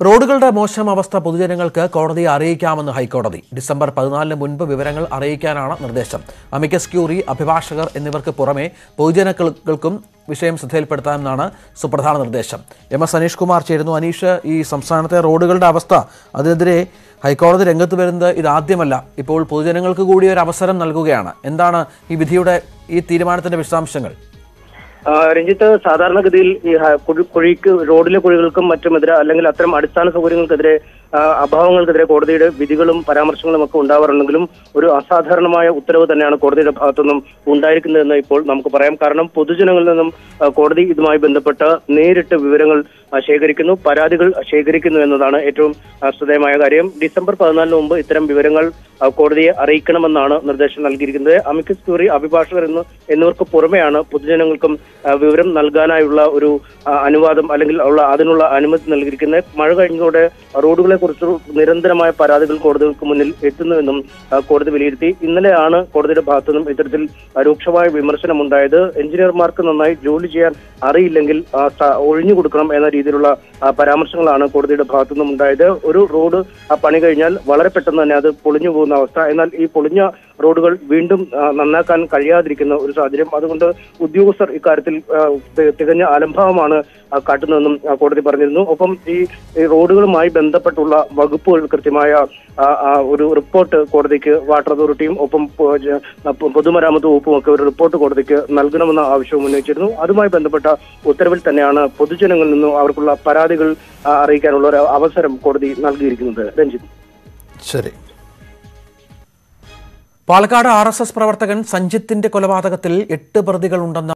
റോഡുകളുടെ മോശം അവസ്ഥ പൊതുജനങ്ങൾക്ക് കോടതിയെ അറിയിക്കാമെന്ന് ഹൈക്കോടതി ഡിസംബർ പതിനാലിന് മുൻപ് വിവരങ്ങൾ അറിയിക്കാനാണ് നിർദ്ദേശം അമിക്കസ് ക്യൂറി അഭിഭാഷകർ എന്നിവർക്ക് പുറമെ പൊതുജനങ്ങൾക്കും വിഷയം ശ്രദ്ധയിൽപ്പെടുത്താമെന്നാണ് സുപ്രധാന നിർദ്ദേശം എം എസ് അനീഷ് കുമാർ ചേരുന്നു അനീഷ് ഈ സംസ്ഥാനത്തെ റോഡുകളുടെ അവസ്ഥ അതിനെതിരെ ഹൈക്കോടതി രംഗത്ത് വരുന്നത് ഇതാദ്യമല്ല ഇപ്പോൾ പൊതുജനങ്ങൾക്ക് കൂടി ഒരു അവസരം നൽകുകയാണ് എന്താണ് ഈ വിധിയുടെ ഈ തീരുമാനത്തിന്റെ വിശദാംശങ്ങൾ ആ, രഞ്ജിത്ത് സാധാരണഗതിയിൽ ഈ ഹ- കുഴി- കുഴിക്ക് റോഡിലെ കുഴികൾക്കും മറ്റുമെതിരെ അല്ലെങ്കിൽ അത്തരം അടിസ്ഥാന സൗകര്യങ്ങൾക്കെതിരെ ആ, അഭാവങ്ങൾക്കെതിരെ കോടതിയുടെ വിധികളും പരാമർശങ്ങളും ഒക്കെ ഉണ്ടാവാറുണ്ടെങ്കിലും ഒരു അസാധാരണമായ ഉത്തരവ് തന്നെയാണ് കോടതിയുടെ ഭാഗത്തുനിന്നും ഉണ്ടായിരിക്കുന്നതെന്ന് ഇപ്പോൾ നമുക്ക് പറയാം കാരണം പൊതുജനങ്ങളിൽ നിന്നും ആ, കോടതി ഇതുമായി ബന്ധപ്പെട്ട് നേരിട്ട് വിവരങ്ങൾ ആ, ശേഖരിക്കുന്നു പരാതികൾ ശേഖരിക്കുന്നു എന്നതാണ് ഏറ്റവും ആ, ശ്രദ്ധേയമായ കാര്യം ഡിസംബർ പതിനാലിന് മുമ്പ് ഇത്തരം വിവരങ്ങൾ ആ, കോടതിയെ അറിയിക്കണമെന്നാണ് നിർദ്ദേശം നൽകിയിരിക്കുന്നത് അമിക്കസ് ക്യൂറി അഭിഭാഷകർ എന്ന് എന്നിവർക്ക് പുറമെയാണ് പൊതുജനങ്ങൾക്കും ആ, വിവരം നൽകാനായുള്ള ഒരു ആ, അനുവാദം അല്ലെങ്കിൽ ഉള്ള അതിനുള്ള അനുമതി നൽകിയിരിക്കുന്നത് മഴ കഴിഞ്ഞതോടെ റോഡുകളെ കുറിച്ച് നിരന്തരമായ പരാതികൾ കോടതികൾക്ക് മുന്നിൽ എത്തുന്നുവെന്നും ആ, കോടതി വിലയിരുത്തി ഇന്നലെയാണ് കോടതിയുടെ ഭാഗത്തുനിന്നും ഇത്തരത്തിൽ രൂക്ഷമായ വിമർശനം ഉണ്ടായത് എഞ്ചിനീയർമാർക്ക് നന്നായി ജോലി ചെയ്യാൻ അറിയില്ലെങ്കിൽ ആ, സ- ഒഴിഞ്ഞു കൊടുക്കണം എന്ന രീതിയിലുള്ള ആ, പരാമർശങ്ങളാണ് കോടതിയുടെ ഭാഗത്തുനിന്നും ഉണ്ടായത് ഒരു റോഡ് ആ, പണി കഴിഞ്ഞാൽ വളരെ പെട്ടെന്ന് തന്നെ അത് പൊളിഞ്ഞു പോകുന്ന അവസ്ഥ എന്നാൽ ഈ പൊളിഞ്ഞ റോഡുകൾ വീണ്ടും ആ, നന്നാക്കാൻ കഴിയാതിരിക്കുന്ന ഒരു സാഹചര്യം അതുകൊണ്ട് ഉദ്യോഗസ്ഥർ ഇക്കാര്യത്തിൽ ആ, തി- തികഞ്ഞ അലംഭാവമാണ് ആ, കാട്ടുന്നതെന്നും ആ, കോടതി പറഞ്ഞിരുന്നു ഒപ്പം ഈ ഈ റോഡുകളുമായി ബന്ധപ്പെട്ടുള്ള വകുപ്പുകൾ കൃത്യമായ ആ, ആ, ഒരു റിപ്പോർട്ട് കോടതിക്ക് വാട്ടർ അതോറിറ്റിയും ഒപ്പം പൊ- ജ- പൊ- പൊതുമരാമത്ത് വകുപ്പും ഒക്കെ ഒരു റിപ്പോർട്ട് കോടതിക്ക് നൽകണമെന്ന ആവശ്യവും ഉന്നയിച്ചിരുന്നു അതുമായി ബന്ധപ്പെട്ട ഉത്തരവിൽ തന്നെയാണ് പൊതുജനങ്ങളിൽ നിന്നും അവർക്കുള്ള പരാതികൾ ആ, അറിയിക്കാനുള്ള ഒരു അവസരം കോടതി നൽകിയിരിക്കുന്നത് രഞ്ജിത്ത് ശരി പാലക്കാട് ആർ എസ് എസ് പ്രവർത്തകൻ സഞ്ജിത്തിന്റെ കൊലപാതകത്തിൽ എട്ട് പ്രതികളുണ്ടെന്ന